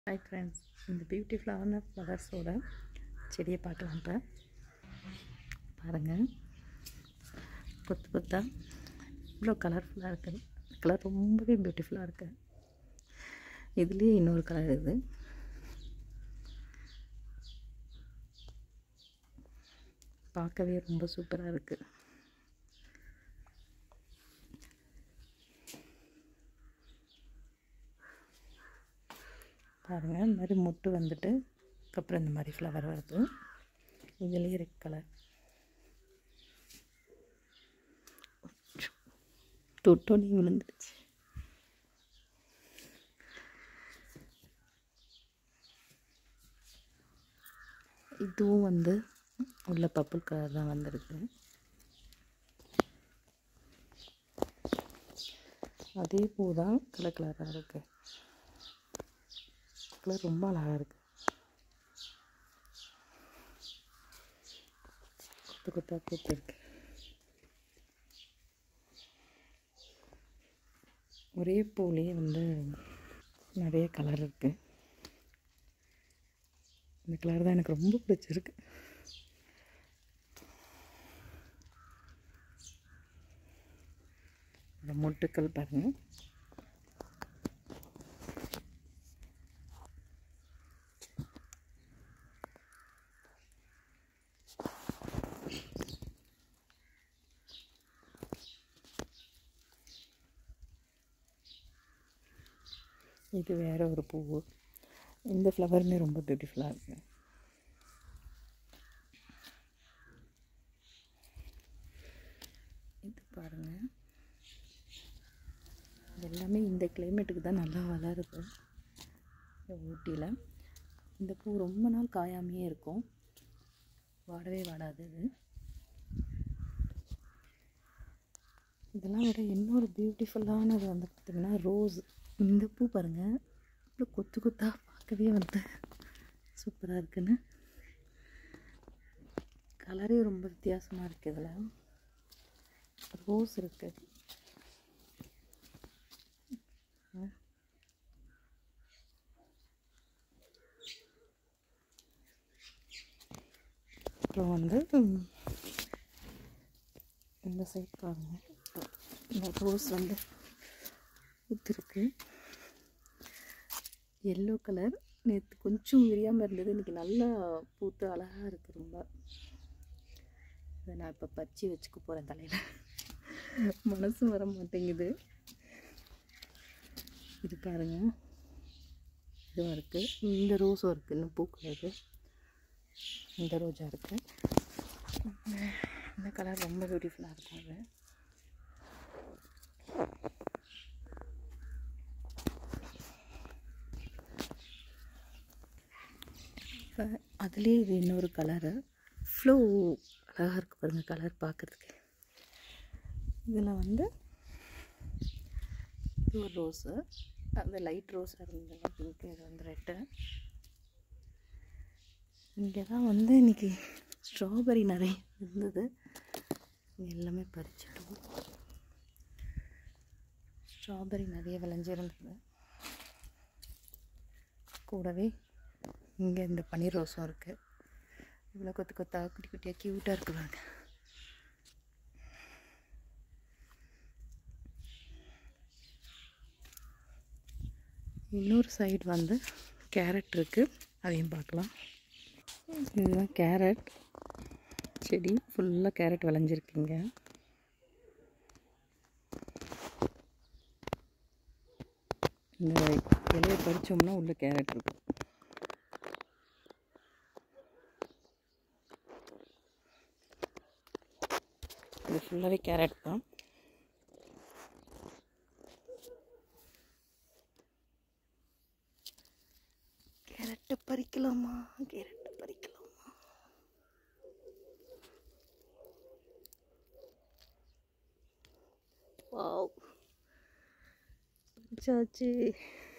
hi friends இந்த பியூட்டிஃபுல்லான ஃப்ளவர்ஸோட செடியை பார்க்கலாம் இப்போ பாருங்கள் கொத்து கொத்தா இவ்வளோ கலர்ஃபுல்லாக இருக்குது கலர் ரொம்பவே பியூட்டிஃபுல்லாக இருக்குது இதுலேயே இன்னொரு கலர் இது பார்க்கவே ரொம்ப சூப்பராக இருக்குது பாருங்கள் இந்த மாதிரி மொட்டு வந்துட்டு அதுக்கப்புறம் இந்த மாதிரி ஃப்ளவர் வருது இதுலேயே ரெட் கலர் தொட்டோனி விழுந்துருச்சு இதுவும் வந்து உள்ள பர்பிள் கலர் தான் வந்திருக்கு அதே பூ தான் கலர் கலராக இருக்குது கலர் ரொம்ப அழகாக இருக்குது கொத்து கொத்தா பூத்து இருக்கு ஒரே பூலேயே வந்து நிறைய கலர் இருக்குது இந்த கலர் தான் எனக்கு ரொம்ப பிடிச்சிருக்கு இந்த மொட்டுக்கள் பாருங்கள் இது வேறு ஒரு பூவு இந்த ஃப்ளவருமே ரொம்ப பியூட்டிஃபுல்லாக இருக்குது இது பாருங்கள் இது எல்லாமே இந்த கிளைமேட்டுக்கு தான் நல்லா வளருது இந்த ஊட்டியில் இந்த பூ ரொம்ப நாள் காயாமையே இருக்கும் வாடவே வாடாது இது இதெல்லாம் விட இன்னொரு பியூட்டிஃபுல்லானது வந்து பார்த்திங்கன்னா ரோஸ் இந்த பூ பாருங்கள் இவ்வளோ கொத்து கொத்தா பார்க்கவே வந்து சூப்பராக இருக்குன்னு கலரே ரொம்ப வித்தியாசமாக இருக்குது இதில் ரோஸ் இருக்குது அப்புறம் வந்து இந்த சைட் பாருங்கள் இந்த ரோஸ் வந்து பூத்திருக்கு எல்லோ கலர் நேற்று கொஞ்சம் விரியாமல் இருந்தது இன்றைக்கி நல்லா பூத்து அழகாக இருக்குது ரொம்ப இதை நான் இப்போ பறிச்சு வச்சுக்க போகிறேன் தலையில் மனசு வர மாட்டேங்குது இது பாருங்க இதுவும் இருக்குது இந்த ரோஸும் இருக்குது இன்னும் பூக்கிறது இந்த ரோஜா இருக்குது இந்த கலர் ரொம்ப பியூட்டிஃபுல்லாக இருக்கும் அது இப்போ அதுலேயே இது இன்னொரு கலரு இவ்வளோ அழகாக இருக்குது பாருங்கள் கலர் பார்க்குறதுக்கு இதில் வந்து இது ஒரு ரோஸு அந்த லைட் ரோஸாக இருந்ததுன்னா பிங்க்கு இது வந்து ரெட்டு இங்கே தான் வந்து இன்றைக்கி ஸ்ட்ராபெரி நிறைய இருந்தது இங்கே எல்லாமே பறிச்சிட்டோம் ஸ்ட்ராபெரி நிறைய விளைஞ்சிருந்தது கூடவே இங்கே இந்த பன்னீர் ரோஸும் இருக்குது இவ்வளோ கொத்து கொத்தா குட்டி குட்டியாக க்யூட்டாக இருக்குது பாருங்க இன்னொரு சைடு வந்து கேரட் இருக்குது அதையும் பார்க்கலாம் இதுதான் கேரட் செடி ஃபுல்லாக கேரட் விளைஞ்சிருக்குங்க இந்த இலையை பறித்தோம்னா உள்ள கேரட் இருக்கும் இது ஃபுல்லாகவே கேரட் தான் கேரட்டை பறிக்கலாமா கேரட்டை பறிக்கலாமா வாவ் பறிச்சாச்சு